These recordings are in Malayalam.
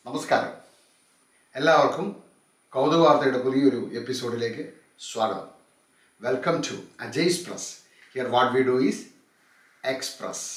നമസ്കാരം എല്ലാവർക്കും കൗതുക വാർത്തയുടെ പുതിയൊരു എപ്പിസോഡിലേക്ക് സ്വാഗതം വെൽക്കം ടു അജയ്സ് plus here what we do is express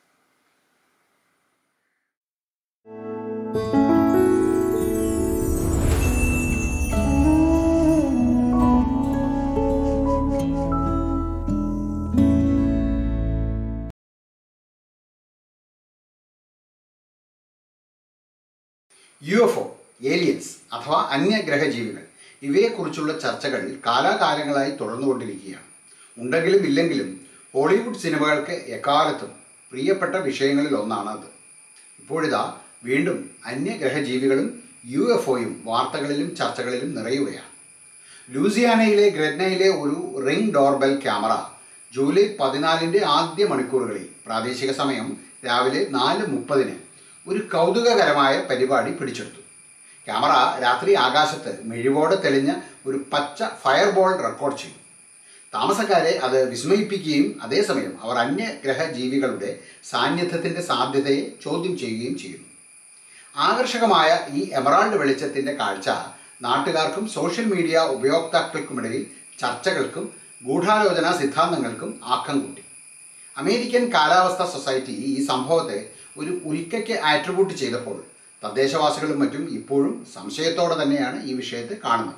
U F O aliens അഥവാ അന്യഗ്രഹ ജീവികൾ ഇവയെക്കുറിച്ചുള്ള ചർച്ചകൾ കാലാകാലങ്ങളായി തുടർന്നുകൊണ്ടിരിക്കുകയാണ് ഉണ്ടെങ്കിലും ഇല്ലെങ്കിലും ഹോളിവുഡ് സിനിമകൾക്ക് എക്കാലത്തും പ്രിയപ്പെട്ട വിഷയങ്ങളിൽ ഒന്നാണ് അത് ഇപ്പോഴിതാ വീണ്ടും അന്യഗ്രഹ ജീവികളും യു എഫ് ഒയും വാർത്തകളിലും ചർച്ചകളിലും നിറയുകയാണ് ലൂസിയാനയിലെ ഗ്രറ്റ്നയിലെ ഒരു റിംഗ് ഡോർബെൽ ക്യാമറ ജൂലൈ പതിനാലിൻ്റെ ആദ്യ മണിക്കൂറുകളിൽ പ്രാദേശിക സമയം രാവിലെ നാല് മുപ്പതിന് ഒരു കൗതുകകരമായ പരിപാടി പിടിച്ചെടുത്തു ക്യാമറ രാത്രി ആകാശത്ത് മെഴിവോടെ തെളിഞ്ഞ ഒരു പച്ച ഫയർബോൾ റെക്കോർഡ് ചെയ്തു താമസക്കാരെ അത് വിസ്മയിപ്പിക്കുകയും അതേസമയം അവർ അന്യഗ്രഹ ജീവികളുടെ സാന്നിധ്യത്തിൻ്റെ സാധ്യതയെ ചോദ്യം ചെയ്യുകയും ചെയ്യുന്നു ആകർഷകമായ ഈ എമറാൾഡ് വെളിച്ചത്തിൻ്റെ കാഴ്ച നാട്ടുകാർക്കും സോഷ്യൽ മീഡിയ ഉപയോക്താക്കൾക്കുമിടയിൽ ചർച്ചകൾക്കും ഗൂഢാലോചന സിദ്ധാന്തങ്ങൾക്കും ആക്കം കൂട്ടി അമേരിക്കൻ കാലാവസ്ഥാ സൊസൈറ്റി ഈ സംഭവത്തെ ഒരു ഉൽക്കയ്ക്ക് ആട്രിബ്യൂട്ട് ചെയ്തപ്പോൾ തദ്ദേശവാസികളും മറ്റും ഇപ്പോഴും സംശയത്തോടെ തന്നെയാണ് ഈ വിഷയത്തെ കാണുന്നത്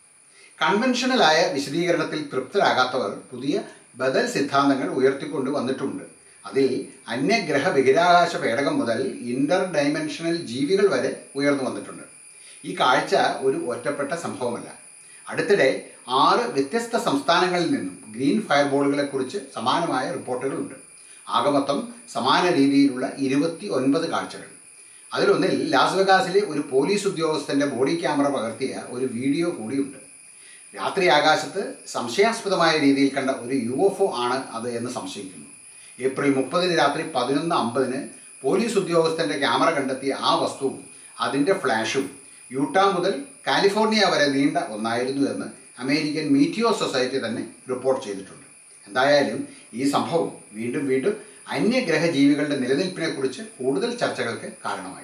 കൺവെൻഷനലായ വിശദീകരണത്തിൽ തൃപ്തരാകാത്തവർ പുതിയ ബദൽ സിദ്ധാന്തങ്ങൾ ഉയർത്തിക്കൊണ്ട് വന്നിട്ടുണ്ട് അതിൽ അന്യഗ്രഹ ബഹിരാകാശ പേടകം മുതൽ ഇന്റർ ഡൈമെൻഷണൽ ജീവികൾ വരെ ഉയർന്നു വന്നിട്ടുണ്ട് ഈ കാഴ്ച ഒരു ഒറ്റപ്പെട്ട സംഭവമല്ല അടുത്തിടെ ആറ് വ്യത്യസ്ത സംസ്ഥാനങ്ങളിൽ നിന്നും ഗ്രീൻ ഫയർബോളുകളെക്കുറിച്ച് സമാനമായ റിപ്പോർട്ടുകളുണ്ട് ആകെ മൊത്തം സമാന രീതിയിലുള്ള ഇരുപത്തി ഒൻപത് കാഴ്ചകൾ അതിലൊന്നിൽ ലാസ് വെഗാസിലെ ഒരു പോലീസ് ഉദ്യോഗസ്ഥന്റെ ബോഡി ക്യാമറ പകർത്തിയ ഒരു വീഡിയോ കൂടിയുണ്ട് രാത്രി ആകാശത്ത് സംശയാസ്പദമായ രീതിയിൽ കണ്ട ഒരു യു എഫ് ഒ ആണ് അത് എന്ന് സംശയിക്കുന്നു ഏപ്രിൽ മുപ്പതിന് രാത്രി പതിനൊന്ന് അമ്പതിന് പോലീസ് ഉദ്യോഗസ്ഥന്റെ ക്യാമറ കണ്ടെത്തിയ ആ വസ്തുവും അതിൻ്റെ ഫ്ലാഷും യൂട്ട മുതൽ കാലിഫോർണിയ വരെ നീണ്ട ഒന്നായിരുന്നു എന്ന് അമേരിക്കൻ മീറ്റിയോ സൊസൈറ്റി തന്നെ റിപ്പോർട്ട് ചെയ്തിട്ടുണ്ട് എന്തായാലും ഈ സംഭവം വീണ്ടും വീണ്ടും അന്യഗ്രഹ ജീവികളുടെ നിലനിൽപ്പിനെക്കുറിച്ച് കൂടുതൽ ചർച്ചകൾക്ക് കാരണമായി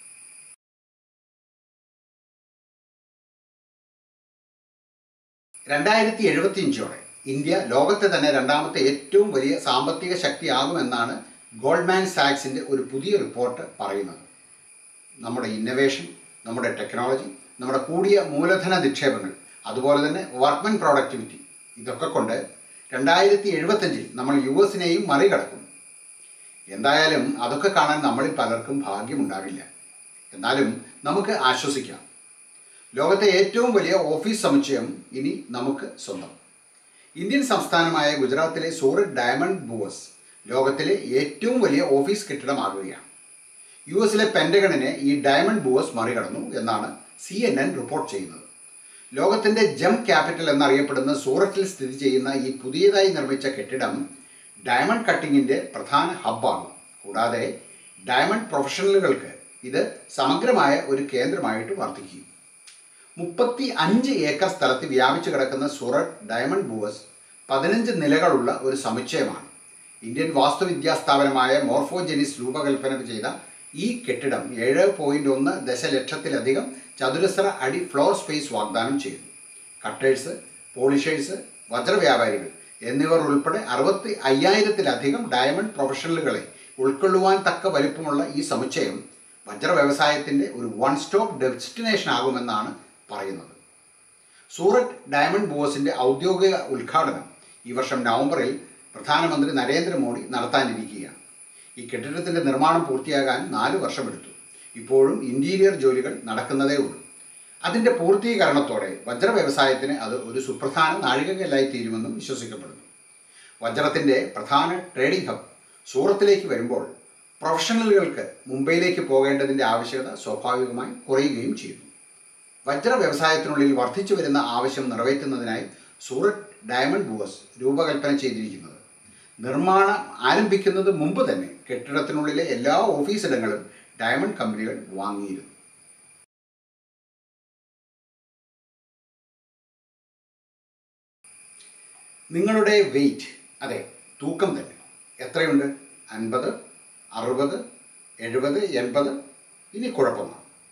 രണ്ടായിരത്തി എഴുപത്തിയഞ്ചോടെ ഇന്ത്യ ലോകത്തെ തന്നെ രണ്ടാമത്തെ ഏറ്റവും വലിയ സാമ്പത്തിക ശക്തിയാകുമെന്നാണ് ഗോൾഡ്മാൻ സാക്സിൻ്റെ ഒരു പുതിയ റിപ്പോർട്ട് പറയുന്നത് നമ്മുടെ ഇന്നവേഷൻ നമ്മുടെ ടെക്നോളജി നമ്മുടെ കൂടിയ മൂലധന നിക്ഷേപങ്ങൾ അതുപോലെ തന്നെ വർക്ക്മെൻ പ്രോഡക്ടിവിറ്റി ഇതൊക്കെ കൊണ്ട് രണ്ടായിരത്തി എഴുപത്തഞ്ചിൽ നമ്മൾ യു എസിനെയും മറികടക്കും എന്തായാലും അതൊക്കെ കാണാൻ നമ്മളിൽ പലർക്കും ഭാഗ്യമുണ്ടാകില്ല എന്നാലും നമുക്ക് ആശ്വസിക്കാം ലോകത്തെ ഏറ്റവും വലിയ ഓഫീസ് സമുച്ചയം ഇനി നമുക്ക് സ്വന്തം ഇന്ത്യൻ സംസ്ഥാനമായ ഗുജറാത്തിലെ സൂററ്റ് ഡയമണ്ട് ബൂവസ് ലോകത്തിലെ ഏറ്റവും വലിയ ഓഫീസ് കെട്ടിടമാകുകയാണ് യു എസിലെ പെൻറ്റഗണിനെ ഈ ഡയമണ്ട് ബൂവസ് മറികടന്നു എന്നാണ് സി എൻ എൻ റിപ്പോർട്ട് ചെയ്യുന്നത് ലോകത്തിൻ്റെ ജം ക്യാപിറ്റൽ എന്നറിയപ്പെടുന്ന സൂററ്റിൽ സ്ഥിതി ചെയ്യുന്ന ഈ പുതിയതായി നിർമ്മിച്ച കെട്ടിടം ഡയമണ്ട് കട്ടിങ്ങിൻ്റെ പ്രധാന ഹബ്ബാകും കൂടാതെ ഡയമണ്ട് പ്രൊഫഷണലുകൾക്ക് ഇത് സമഗ്രമായ ഒരു കേന്ദ്രമായിട്ട് വർദ്ധിക്കും മുപ്പത്തി അഞ്ച് ഏക്കർ സ്ഥലത്ത് വ്യാപിച്ചു കിടക്കുന്ന സൂററ്റ് ഡയമണ്ട് ബൂവസ് പതിനഞ്ച് നിലകളുള്ള ഒരു സമുച്ചയമാണ് ഇന്ത്യൻ വാസ്തുവിദ്യാ സ്ഥാപനമായ മോർഫോജെനിസ് രൂപകൽപ്പന ചെയ്ത ഈ കെട്ടിടം ഏഴ് പോയിന്റ് ഒന്ന് ദശലക്ഷത്തിലധികം ചതുരശ്ര അടി ഫ്ലോർ സ്പേസ് വാഗ്ദാനം ചെയ്യുന്നു കട്ടേഴ്സ് പോളിഷേഴ്സ് വജ്രവ്യാപാരികൾ എന്നിവർ ഉൾപ്പെടെ അറുപത്തി അയ്യായിരത്തിലധികം ഡയമണ്ട് പ്രൊഫഷണലുകളെ ഉൾക്കൊള്ളുവാൻ തക്ക വലിപ്പമുള്ള ഈ സമുച്ചയം വജ്ര വ്യവസായത്തിൻ്റെ ഒരു വൺ സ്റ്റോപ്പ് ഡെസ്റ്റിനേഷൻ ആകുമെന്നാണ് പറയുന്നത് സൂററ്റ് ഡയമണ്ട് ബോസിൻ്റെ ഔദ്യോഗിക ഉദ്ഘാടനം ഈ വർഷം നവംബറിൽ പ്രധാനമന്ത്രി നരേന്ദ്രമോദി നടത്താനിരിക്കുകയാണ് ഈ കെട്ടിടത്തിൻ്റെ നിർമ്മാണം പൂർത്തിയാകാൻ നാല് വർഷമെടുത്തു ഇപ്പോഴും ഇൻറ്റീരിയർ ജോലികൾ നടക്കുന്നതേ ഉള്ളൂ അതിൻ്റെ പൂർത്തീകരണത്തോടെ വജ്ര വ്യവസായത്തിന് അത് ഒരു സുപ്രധാന നാഴികകല്ലായി തീരുമെന്നും വിശ്വസിക്കപ്പെടുന്നു വജ്രത്തിൻ്റെ പ്രധാന ട്രേഡിംഗ് ഹബ് സൂറത്തിലേക്ക് വരുമ്പോൾ പ്രൊഫഷണലുകൾക്ക് മുംബൈയിലേക്ക് പോകേണ്ടതിൻ്റെ ആവശ്യകത സ്വാഭാവികമായി കുറയുകയും ചെയ്യുന്നു വജ്ര വ്യവസായത്തിനുള്ളിൽ വർദ്ധിച്ചു വരുന്ന ആവശ്യം നിറവേറ്റുന്നതിനായി സൂററ്റ് ഡയമണ്ട് ബൂവസ് രൂപകൽപ്പന ചെയ്തിരിക്കുന്നത് നിർമ്മാണം ആരംഭിക്കുന്നത് മുമ്പ് തന്നെ കെട്ടിടത്തിനുള്ളിലെ എല്ലാ ഓഫീസിടങ്ങളും ഡയമണ്ട് കമ്പനികൾ വാങ്ങിയിരുന്നു നിങ്ങളുടെ വെയിറ്റ് അതെ തൂക്കം തന്നെ എത്രയുണ്ട് അൻപത് അറുപത് എഴുപത് എൺപത് ഇനി കുഴപ്പമാണ്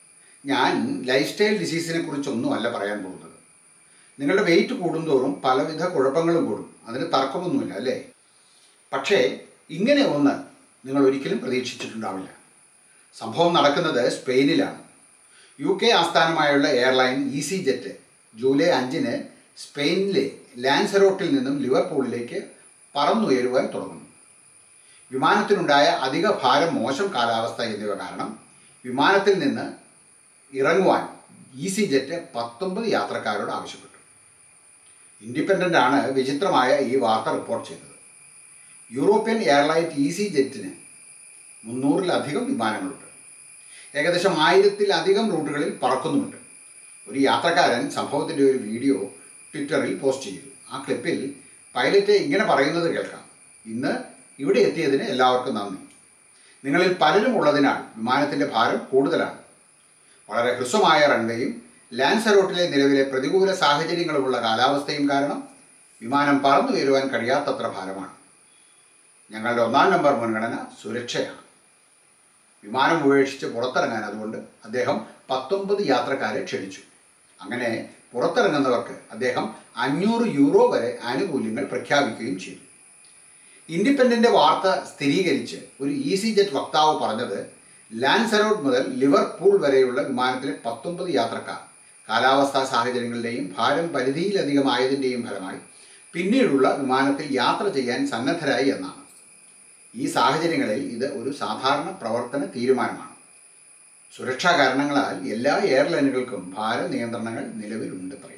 ഞാൻ ലൈഫ് സ്റ്റൈൽ ഡിസീസിനെ കുറിച്ചൊന്നുമല്ല പറയാൻ പോകുന്നത് നിങ്ങളുടെ വെയിറ്റ് കൂടുന്തോറും പലവിധ കുഴപ്പങ്ങളും കൂടും അതിന് തർക്കമൊന്നുമില്ല അല്ലേ പക്ഷേ ഇങ്ങനെ ഒന്ന് നിങ്ങൾ ഒരിക്കലും പ്രതീക്ഷിച്ചിട്ടുണ്ടാവില്ല സംഭവം നടക്കുന്നത് സ്പെയിനിലാണ് യു കെ ആസ്ഥാനമായുള്ള എയർലൈൻ ഈസി ജെറ്റ് ജൂലൈ അഞ്ചിന് സ്പെയിനിലെ ലാൻസറോട്ടിൽ നിന്നും ലിവർപൂളിലേക്ക് പറന്നുയരുവാൻ തുടങ്ങുന്നു വിമാനത്തിനുണ്ടായ അധിക ഭാരം മോശം കാലാവസ്ഥ എന്നിവ കാരണം വിമാനത്തിൽ നിന്ന് ഇറങ്ങുവാൻ ഈസി ജെറ്റ് പത്തൊമ്പത് യാത്രക്കാരോട് ആവശ്യപ്പെട്ടു ഇൻഡിപെൻഡൻ്റ് ആണ് വിചിത്രമായ ഈ വാർത്ത റിപ്പോർട്ട് ചെയ്തത് യൂറോപ്യൻ എയർലൈൻ ഈസി ജെറ്റിന് മുന്നൂറിലധികം വിമാനങ്ങളുണ്ട് ഏകദേശം ആയിരത്തിലധികം റൂട്ടുകളിൽ പറക്കുന്നുമുണ്ട് ഒരു യാത്രക്കാരൻ സംഭവത്തിൻ്റെ ഒരു വീഡിയോ ട്വിറ്ററിൽ പോസ്റ്റ് ചെയ്തു ആ ക്ലിപ്പിൽ പൈലറ്റ് ഇങ്ങനെ പറയുന്നത് കേൾക്കാം ഇന്ന് ഇവിടെ എത്തിയതിന് എല്ലാവർക്കും നന്ദി നിങ്ങളിൽ പലരും ഉള്ളതിനാൽ വിമാനത്തിൻ്റെ ഭാരം കൂടുതലാണ് വളരെ ഹ്രസ്വമായ റൺവേയും ലാൻസറോട്ടിലെ നിലവിലെ പ്രതികൂല സാഹചര്യങ്ങളുമുള്ള കാലാവസ്ഥയും കാരണം വിമാനം പറന്നു ഉയരുവാൻ കഴിയാത്തത്ര ഭാരമാണ് ഞങ്ങളുടെ ഒന്നാം നമ്പർ മുൻഗണന സുരക്ഷയാണ് വിമാനം ഉപേക്ഷിച്ച് പുറത്തിറങ്ങാൻ അതുകൊണ്ട് അദ്ദേഹം പത്തൊമ്പത് യാത്രക്കാരെ ക്ഷണിച്ചു അങ്ങനെ പുറത്തിറങ്ങുന്നവർക്ക് അദ്ദേഹം അഞ്ഞൂറ് യൂറോ വരെ ആനുകൂല്യങ്ങൾ പ്രഖ്യാപിക്കുകയും ചെയ്തു ഇൻഡിപെൻഡന്റ് വാർത്ത സ്ഥിരീകരിച്ച് ഒരു ഈസി ജെറ്റ് വക്താവ് പറഞ്ഞത് ലാൻസറോട്ട് മുതൽ ലിവർപൂൾ വരെയുള്ള വിമാനത്തിലെ പത്തൊമ്പത് യാത്രക്കാർ കാലാവസ്ഥാ സാഹചര്യങ്ങളുടെയും ഭാരം പരിധിയിലധികമായതിൻ്റെയും ഫലമായി പിന്നീടുള്ള വിമാനത്തിൽ യാത്ര ചെയ്യാൻ സന്നദ്ധരായി എന്നാണ് ഈ സാഹചര്യങ്ങളിൽ ഇത് ഒരു സാധാരണ പ്രവർത്തന തീരുമാനമാണ് സുരക്ഷാ കാരണങ്ങളാൽ എല്ലാ എയർലൈനുകൾക്കും ഭാര നിയന്ത്രണങ്ങൾ നിലവിലുണ്ട് പറയും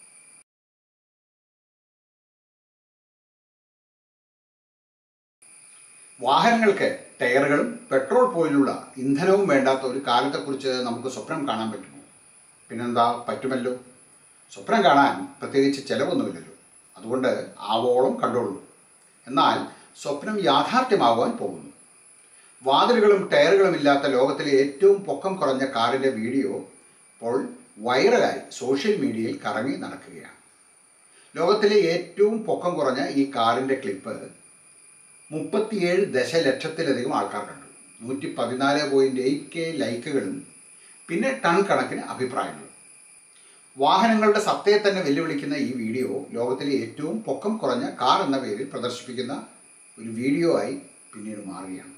വാഹനങ്ങൾക്ക് ടയറുകളും പെട്രോൾ പോലുള്ള ഇന്ധനവും വേണ്ടാത്ത ഒരു കാലത്തെക്കുറിച്ച് നമുക്ക് സ്വപ്നം കാണാൻ പറ്റുമോ പിന്നെന്താ പറ്റുമല്ലോ സ്വപ്നം കാണാൻ പ്രത്യേകിച്ച് ചിലവൊന്നുമില്ലല്ലോ അതുകൊണ്ട് ആവോളം കണ്ടോളൂ എന്നാൽ സ്വപ്നം യാഥാർത്ഥ്യമാവാൻ പോകുന്നു വാതിലുകളും ടയറുകളും ഇല്ലാത്ത ലോകത്തിലെ ഏറ്റവും പൊക്കം കുറഞ്ഞ കാറിൻ്റെ വീഡിയോ ഇപ്പോൾ വൈറലായി സോഷ്യൽ മീഡിയയിൽ കറങ്ങി നടക്കുകയാണ് ലോകത്തിലെ ഏറ്റവും പൊക്കം കുറഞ്ഞ ഈ കാറിൻ്റെ ക്ലിപ്പ് മുപ്പത്തിയേഴ് ദശലക്ഷത്തിലധികം ആൾക്കാർ കണ്ടു നൂറ്റി പതിനാല് പോയിൻറ്റ് എയ്റ്റ് കെ ലൈക്കുകളും പിന്നെ ടൺ കണക്കിന് അഭിപ്രായങ്ങളും വാഹനങ്ങളുടെ സത്തയെ തന്നെ വെല്ലുവിളിക്കുന്ന ഈ വീഡിയോ ലോകത്തിലെ ഏറ്റവും പൊക്കം കുറഞ്ഞ കാർ എന്ന പേരിൽ പ്രദർശിപ്പിക്കുന്ന ഒരു വീഡിയോ ആയി പിന്നീട് മാറുകയാണ്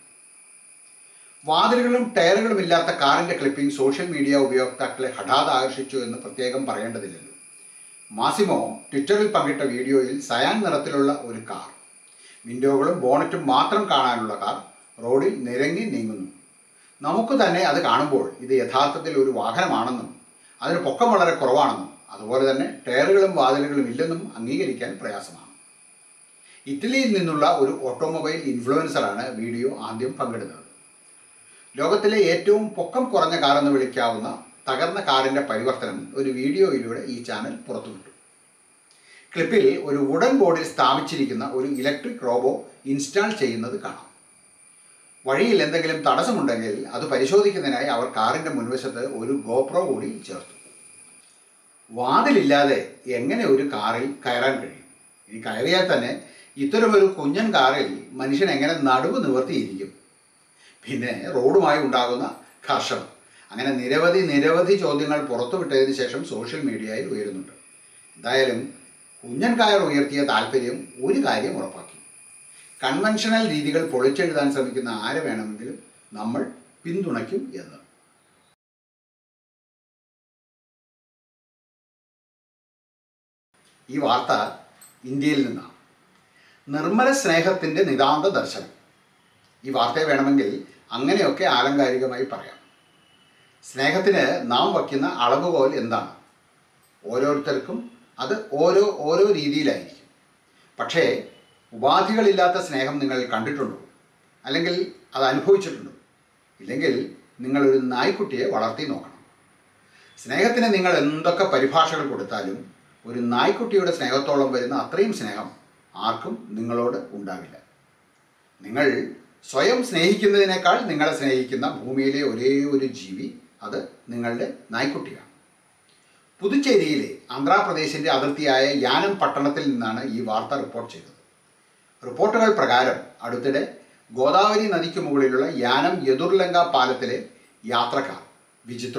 വാതിലുകളും ടയറുകളും ഇല്ലാത്ത കാറിന്റെ ക്ലിപ്പിംഗ് സോഷ്യൽ മീഡിയ ഉപയോക്താക്കളെ ഹഠാത് ആകർഷിച്ചു എന്ന് പ്രത്യേകം പറയേണ്ടതില്ലല്ലോ മാസിമോ ട്വിറ്ററിൽ പങ്കിട്ട വീഡിയോയിൽ സയാൻ നിറത്തിലുള്ള ഒരു കാർ വിൻഡോകളും ബോണറ്റും മാത്രം കാണാനുള്ള കാർ റോഡിൽ നിരങ്ങി നീങ്ങുന്നു നമുക്ക് തന്നെ അത് കാണുമ്പോൾ ഇത് യഥാർത്ഥത്തിൽ ഒരു വാഹനമാണെന്നും അതിന് പൊക്കം വളരെ കുറവാണെന്നും അതുപോലെ തന്നെ ടയറുകളും വാതിലുകളും ഇല്ലെന്നും അംഗീകരിക്കാൻ പ്രയാസമാണ് ഇറ്റലിയിൽ നിന്നുള്ള ഒരു ഓട്ടോമൊബൈൽ ഇൻഫ്ലുവൻസറാണ് വീഡിയോ ആദ്യം പങ്കിടുന്നത് ലോകത്തിലെ ഏറ്റവും പൊക്കം കുറഞ്ഞ കാർ എന്ന് വിളിക്കാവുന്ന തകർന്ന കാറിന്റെ പരിവർത്തനം ഒരു വീഡിയോയിലൂടെ ഈ ചാനൽ പുറത്തുവിട്ടു ക്ലിപ്പിൽ ഒരു വുഡൻ ബോർഡിൽ സ്ഥാപിച്ചിരിക്കുന്ന ഒരു ഇലക്ട്രിക് റോബോ ഇൻസ്റ്റാൾ ചെയ്യുന്നത് കാണാം വഴിയിൽ എന്തെങ്കിലും തടസ്സമുണ്ടെങ്കിൽ അത് പരിശോധിക്കുന്നതിനായി അവർ കാറിന്റെ മുൻവശത്ത് ഒരു ഗോപ്രോ കൂടി ചേർത്തു വാതിലില്ലാതെ എങ്ങനെ ഒരു കാറിൽ കയറാൻ കഴിയും ഇനി കയറിയാൽ തന്നെ ഇത്തരമൊരു കുഞ്ഞൻ കാറിൽ മനുഷ്യൻ എങ്ങനെ നടുവ് നിവർത്തിയിരിക്കും പിന്നെ റോഡുമായി ഉണ്ടാകുന്ന ഘർഷണം അങ്ങനെ നിരവധി നിരവധി ചോദ്യങ്ങൾ പുറത്തുവിട്ടതിന് ശേഷം സോഷ്യൽ മീഡിയയിൽ ഉയരുന്നുണ്ട് എന്തായാലും കുഞ്ഞൻ കയർ ഉയർത്തിയ താല്പര്യം ഒരു കാര്യം ഉറപ്പാക്കി കൺവെൻഷണൽ രീതികൾ പൊളിച്ചെഴുതാൻ ശ്രമിക്കുന്ന ആരെ വേണമെങ്കിലും നമ്മൾ പിന്തുണയ്ക്കും എന്ന് ഈ വാർത്ത ഇന്ത്യയിൽ നിന്നാണ് നിർമ്മല സ്നേഹത്തിൻ്റെ നിതാന്ത ദർശനം ഈ വാർത്തയെ വേണമെങ്കിൽ അങ്ങനെയൊക്കെ ആലങ്കാരികമായി പറയാം സ്നേഹത്തിന് നാം വയ്ക്കുന്ന അളവുകോൽ എന്താണ് ഓരോരുത്തർക്കും അത് ഓരോ ഓരോ രീതിയിലായിരിക്കും പക്ഷേ ഉപാധികളില്ലാത്ത സ്നേഹം നിങ്ങൾ കണ്ടിട്ടുണ്ടോ അല്ലെങ്കിൽ അത് അനുഭവിച്ചിട്ടുണ്ടോ ഇല്ലെങ്കിൽ നിങ്ങളൊരു നായ്ക്കുട്ടിയെ വളർത്തി നോക്കണം സ്നേഹത്തിന് നിങ്ങൾ എന്തൊക്കെ പരിഭാഷകൾ കൊടുത്താലും ഒരു നായ്ക്കുട്ടിയുടെ സ്നേഹത്തോളം വരുന്ന അത്രയും സ്നേഹം ആർക്കും നിങ്ങളോട് ഉണ്ടാവില്ല നിങ്ങൾ സ്വയം സ്നേഹിക്കുന്നതിനേക്കാൾ നിങ്ങളെ സ്നേഹിക്കുന്ന ഭൂമിയിലെ ഒരേ ഒരു ജീവി അത് നിങ്ങളുടെ നായ്ക്കുട്ടിയാണ് പുതുച്ചേരിയിലെ ആന്ധ്രാപ്രദേശിന്റെ അതിർത്തിയായ യാനം പട്ടണത്തിൽ നിന്നാണ് ഈ വാർത്ത റിപ്പോർട്ട് ചെയ്തത് റിപ്പോർട്ടുകൾ പ്രകാരം അടുത്തിടെ ഗോദാവരി നദിക്ക് മുകളിലുള്ള യാനം യദുർലങ്ക പാലത്തിലെ യാത്രക്കാർ വിചിത്രവും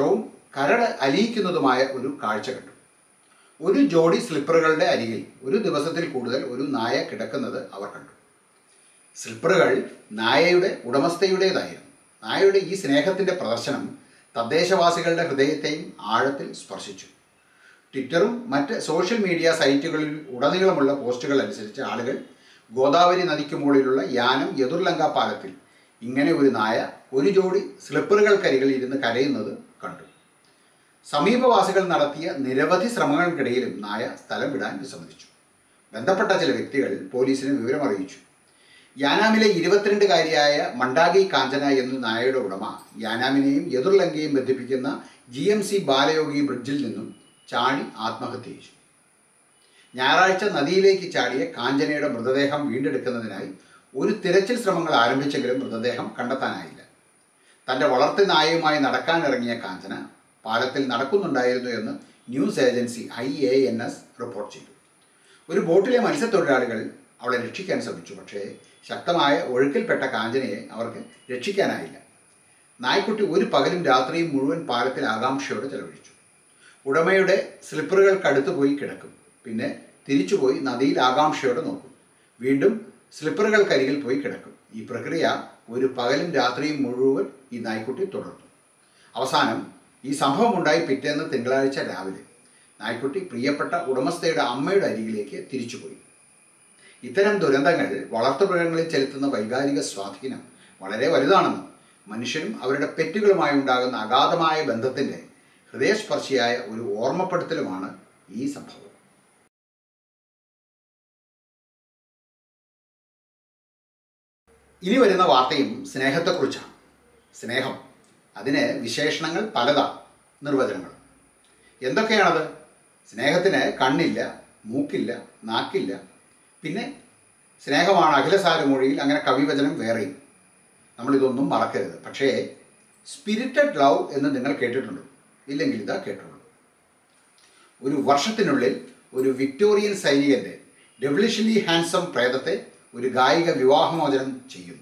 കരട് അലിയിക്കുന്നതുമായ ഒരു കാഴ്ച കണ്ടു ഒരു ജോഡി സ്ലിപ്പറുകളുടെ അരികിൽ ഒരു ദിവസത്തിൽ കൂടുതൽ ഒരു നായ കിടക്കുന്നത് അവർ കണ്ടു സ്ലിപ്പറുകൾ നായയുടെ ഉടമസ്ഥയുടേതായിരുന്നു നായയുടെ ഈ സ്നേഹത്തിൻ്റെ പ്രദർശനം തദ്ദേശവാസികളുടെ ഹൃദയത്തെയും ആഴത്തിൽ സ്പർശിച്ചു ട്വിറ്ററും മറ്റ് സോഷ്യൽ മീഡിയ സൈറ്റുകളിൽ ഉടനീളമുള്ള പോസ്റ്റുകൾ അനുസരിച്ച് ആളുകൾ ഗോദാവരി നദിക്ക് മുകളിലുള്ള യാനം യദുർലങ്ക പാലത്തിൽ ഇങ്ങനെ ഒരു നായ ഒരു ജോഡി സ്ലിപ്പറുകൾക്കരികിൽ ഇരുന്ന് കരയുന്നത് കണ്ടു സമീപവാസികൾ നടത്തിയ നിരവധി ശ്രമങ്ങൾക്കിടയിലും നായ സ്ഥലം വിടാൻ വിസമ്മതിച്ചു ബന്ധപ്പെട്ട ചില വ്യക്തികൾ പോലീസിന് വിവരമറിയിച്ചു യാനാമിലെ ഇരുപത്തിരണ്ടുകാരിയായ മണ്ടാഗി കാഞ്ചന എന്ന നായയുടെ ഉടമ യാനാമിനെയും യദുർലങ്കയും ബന്ധിപ്പിക്കുന്ന ജി എം സി ബാലയോഗി ബ്രിഡ്ജിൽ നിന്നും ചാടി ആത്മഹത്യ ചെയ്തു ഞായറാഴ്ച നദിയിലേക്ക് ചാടിയ കാഞ്ചനയുടെ മൃതദേഹം വീണ്ടെടുക്കുന്നതിനായി ഒരു തിരച്ചിൽ ശ്രമങ്ങൾ ആരംഭിച്ചെങ്കിലും മൃതദേഹം കണ്ടെത്താനായില്ല തൻ്റെ വളർത്തു നായയുമായി നടക്കാനിറങ്ങിയ കാഞ്ചന പാലത്തിൽ നടക്കുന്നുണ്ടായിരുന്നു എന്ന് news agency I A N S report ചെയ്തു ഒരു ബോട്ടിലെ മത്സ്യത്തൊഴിലാളികൾ അവളെ രക്ഷിക്കാൻ ശ്രമിച്ചു പക്ഷേ ശക്തമായ ഒഴുക്കിൽപ്പെട്ട കാഞ്ചനയെ അവർക്ക് രക്ഷിക്കാനായില്ല നായ്ക്കുട്ടി ഒരു പകലും രാത്രിയും മുഴുവൻ പാലത്തിൽ ആകാംക്ഷയോടെ ചെലവഴിച്ചു ഉടമയുടെ സ്ലിപ്പറുകൾക്കടുത്ത് പോയി കിടക്കും പിന്നെ തിരിച്ചുപോയി നദിയിൽ ആകാംക്ഷയോടെ നോക്കും വീണ്ടും സ്ലിപ്പറുകൾക്കരികിൽ പോയി കിടക്കും ഈ പ്രക്രിയ ഒരു പകലും രാത്രിയും മുഴുവൻ ഈ നായ്ക്കുട്ടി തുടർന്നു അവസാനം ഈ സംഭവം ഉണ്ടായി പിറ്റേന്ന് തിങ്കളാഴ്ച രാവിലെ നായ്ക്കുട്ടി പ്രിയപ്പെട്ട ഉടമസ്ഥയുടെ അമ്മയുടെ അരികിലേക്ക് തിരിച്ചുപോയി ഇത്തരം ദുരന്തങ്ങൾ വളർത്തുമൃഗങ്ങളിൽ ചെലുത്തുന്ന വൈകാരിക സ്വാധീനം വളരെ വലുതാണെന്നും മനുഷ്യരും അവരുടെ പെറ്റുകളുമായി ഉണ്ടാകുന്ന അഗാധമായ ബന്ധത്തിൻ്റെ ഹൃദയസ്പർശിയായ ഒരു ഓർമ്മപ്പെടുത്തലുമാണ് ഈ സംഭവം ഇനി വരുന്ന വാർത്തയും സ്നേഹത്തെക്കുറിച്ചാണ് സ്നേഹം അതിന് വിശേഷണങ്ങൾ പലതാണ് നിർവചനങ്ങൾ എന്തൊക്കെയാണത് സ്നേഹത്തിന് കണ്ണില്ല മൂക്കില്ല നാക്കില്ല പിന്നെ സ്നേഹമാണ് അഖിലസാരമൊഴിയിൽ അങ്ങനെ കവിവചനം വേറെയും നമ്മളിതൊന്നും മറക്കരുത് പക്ഷേ സ്പിരിറ്റഡ് ലവ് എന്ന് നിങ്ങൾ കേട്ടിട്ടുണ്ടോ ഇല്ലെങ്കിൽ ഇതാ കേട്ടുള്ളൂ ഒരു വർഷത്തിനുള്ളിൽ ഒരു വിക്ടോറിയൻ സൈനികന്റെ ഡെവിളിഷലി ഹാൻസം പ്രേതത്തെ ഒരു ഗായിക വിവാഹമോചനം ചെയ്യുന്നു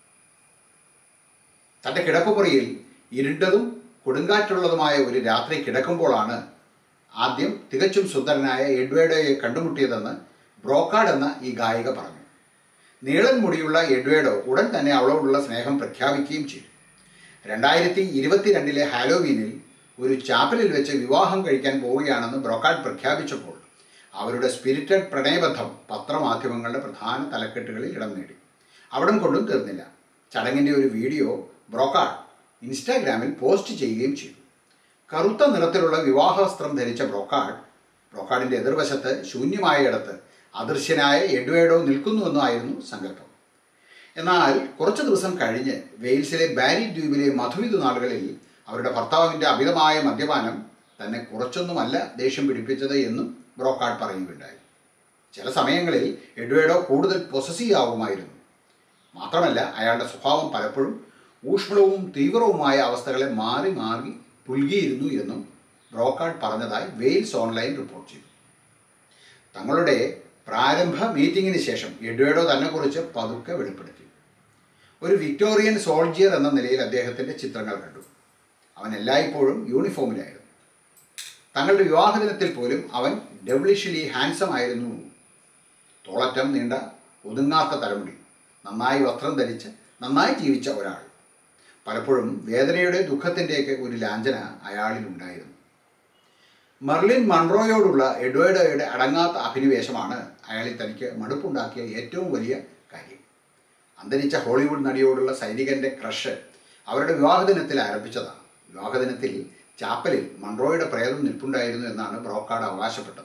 തൻ്റെ കിടപ്പുമുറിയിൽ ഇരുണ്ടതും കൊടുങ്കാറ്റുള്ളതുമായ ഒരു രാത്രി കിടക്കുമ്പോഴാണ് ആദ്യം തികച്ചും സുന്ദരനായ എഡ്വേഡോയെ കണ്ടുമുട്ടിയതെന്ന് ബ്രോക്കാഡ് എന്ന ഈ ഗായിക പറഞ്ഞു നീളൻ മുടിയുള്ള എഡ്വേഡോ ഉടൻ തന്നെ അവളോടുള്ള സ്നേഹം പ്രഖ്യാപിക്കുകയും ചെയ്തു രണ്ടായിരത്തി ഇരുപത്തിരണ്ടിലെ ഹാലോവീനിൽ ഒരു ചാപ്പലിൽ വെച്ച് വിവാഹം കഴിക്കാൻ പോവുകയാണെന്ന് ബ്രോക്കാഡ് പ്രഖ്യാപിച്ചപ്പോൾ അവരുടെ സ്പിരിറ്റഡ് പ്രണയബന്ധം പത്രമാധ്യമങ്ങളുടെ പ്രധാന തലക്കെട്ടുകളിൽ ഇടം നേടി അവിടം കൊണ്ടും തീർന്നില്ല ചടങ്ങിൻ്റെ ഒരു വീഡിയോ ബ്രോക്കാഡ് ഇൻസ്റ്റാഗ്രാമിൽ പോസ്റ്റ് ചെയ്യുകയും ചെയ്തു കറുത്ത നിറത്തിലുള്ള വിവാഹ വസ്ത്രം ധരിച്ച ബ്രോക്കാഡ് ബ്രോക്കാഡിൻ്റെ എതിർവശത്ത് ശൂന്യമായ ഇടത്ത് അദൃശ്യനായ എഡ്വേഡോ നിൽക്കുന്നുവെന്നായിരുന്നു സങ്കല്പം എന്നാൽ കുറച്ചു ദിവസം കഴിഞ്ഞ് വെയിൽസിലെ ബാരി ദ്വീപിലെ മധുവിധു നാളുകളിൽ അവരുടെ ഭർത്താവിൻ്റെ അമിതമായ മദ്യപാനം തന്നെ കുറച്ചൊന്നുമല്ല ദേഷ്യം പിടിപ്പിച്ചത് എന്നും ബ്രോക്കാഡ് പറയുകയുണ്ടായി ചില സമയങ്ങളിൽ എഡ്വേഡോ കൂടുതൽ പൊസസീവ് ആവുമായിരുന്നു മാത്രമല്ല അയാളുടെ സ്വഭാവം പലപ്പോഴും ഊഷ്മളവും തീവ്രവുമായ അവസ്ഥകളെ മാറി മാറി പുൽകിയിരുന്നു എന്നും ബ്രോക്കാഡ് പറഞ്ഞതായി വെയിൽസ് ഓൺലൈൻ റിപ്പോർട്ട് ചെയ്തു തങ്ങളുടെ പ്രാരംഭ മീറ്റിംഗിന് ശേഷം എഡ്വേഡോ തന്നെക്കുറിച്ച് പതുക്കെ വെളിപ്പെടുത്തി ഒരു വിക്ടോറിയൻ സോൾജിയർ എന്ന നിലയിൽ അദ്ദേഹത്തിൻ്റെ ചിത്രങ്ങൾ കണ്ടു അവൻ എല്ലായ്പ്പോഴും യൂണിഫോമിലായിരുന്നു തങ്ങളുടെ വിവാഹ ദിനത്തിൽ പോലും അവൻ ഡെവിളിഷ്യലി ഹാൻസം ആയിരുന്നു തോളറ്റം നീണ്ട ഒതുങ്ങാത്ത തലമുടി നന്നായി വസ്ത്രം ധരിച്ച് നന്നായി ജീവിച്ച ഒരാൾ പലപ്പോഴും വേദനയുടെ ദുഃഖത്തിൻ്റെയൊക്കെ ഒരു ലാഞ്ചന അയാളിൽ ഉണ്ടായിരുന്നു മെർലിൻ മൺറോയോടുള്ള എഡ്വേർഡോയുടെ അടങ്ങാത്ത അഭിനിവേശമാണ് അയാളിൽ തനിക്ക് മടുപ്പുണ്ടാക്കിയ ഏറ്റവും വലിയ കാര്യം അന്തരിച്ച ഹോളിവുഡ് നടിയോടുള്ള സൈനികന്റെ ക്രഷ് അവരുടെ വിവാഹദിനത്തിൽ ആരംഭിച്ചതാണ് വിവാഹദിനത്തിൽ ചാപ്പലിൽ മൺറോയുടെ പ്രേതം നിൽപ്പുണ്ടായിരുന്നു എന്നാണ് ബ്രോക്കാഡ് അവകാശപ്പെട്ടത്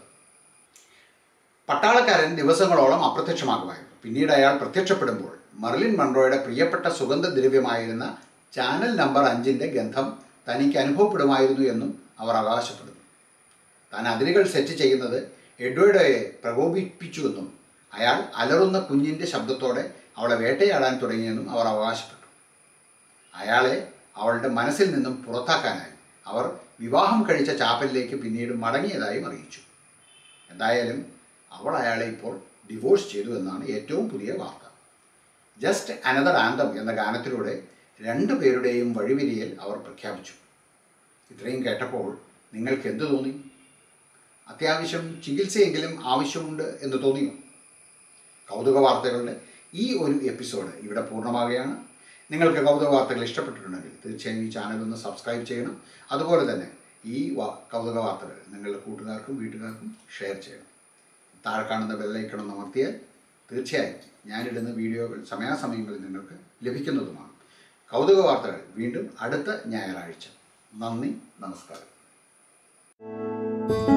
പട്ടാളക്കാരൻ ദിവസങ്ങളോളം അപ്രത്യക്ഷമാകുമായിരുന്നു പിന്നീട് അയാൾ പ്രത്യക്ഷപ്പെടുമ്പോൾ മർലിൻ മൺറോയുടെ പ്രിയപ്പെട്ട സുഗന്ധദ്രവ്യമായിരുന്ന ചാനൽ നമ്പർ അഞ്ചിൻ്റെ ഗന്ധം തനിക്ക് അനുഭവപ്പെടുമായിരുന്നു എന്നും അവർ അവകാശപ്പെടുന്നു താൻ അതിരുകൾ സെറ്റ് ചെയ്യുന്നത് എഡ്വേർഡോയെ പ്രകോപിപ്പിച്ചുവെന്നും അയാൾ അലറുന്ന കുഞ്ഞിൻ്റെ ശബ്ദത്തോടെ അവളെ വേട്ടയാടാൻ തുടങ്ങിയെന്നും അവർ അവകാശപ്പെട്ടു അയാളെ അവളുടെ മനസ്സിൽ നിന്നും പുറത്താക്കാനായി അവർ വിവാഹം കഴിച്ച ചാപ്പലിലേക്ക് പിന്നീട് മടങ്ങിയതായും അറിയിച്ചു എന്തായാലും അവൾ അയാളെ ഇപ്പോൾ ഡിവോഴ്സ് ചെയ്തു എന്നാണ് ഏറ്റവും പുതിയ വാർത്ത ജസ്റ്റ് അനദർ ആന്തം എന്ന ഗാനത്തിലൂടെ രണ്ടു പേരുടെയും വഴിവിരിയൽ അവർ പ്രഖ്യാപിച്ചു ഇത്രയും കേട്ടപ്പോൾ നിങ്ങൾക്ക് എന്ത് തോന്നി അത്യാവശ്യം ചികിത്സയെങ്കിലും ആവശ്യമുണ്ട് എന്ന് തോന്നിയോ കൗതുക വാർത്തകളുടെ ഈ ഒരു എപ്പിസോഡ് ഇവിടെ പൂർണ്ണമാകുകയാണ് നിങ്ങൾക്ക് കൗതുക വാർത്തകൾ ഇഷ്ടപ്പെട്ടിട്ടുണ്ടെങ്കിൽ തീർച്ചയായും ഈ ചാനൽ ഒന്ന് സബ്സ്ക്രൈബ് ചെയ്യണം അതുപോലെ തന്നെ ഈ വാ കൗതുക വാർത്തകൾ നിങ്ങളുടെ കൂട്ടുകാർക്കും വീട്ടുകാർക്കും ഷെയർ ചെയ്യണം താഴെ കാണുന്ന ബെല്ലൈക്കണം അമർത്തിയാൽ തീർച്ചയായും ഞാനിടുന്ന വീഡിയോകൾ സമയാസമയങ്ങളിൽ നിങ്ങൾക്ക് ലഭിക്കുന്നതുമാണ് കൗതുക വാർത്തകൾ വീണ്ടും അടുത്ത ഞായറാഴ്ച നന്ദി നമസ്കാരം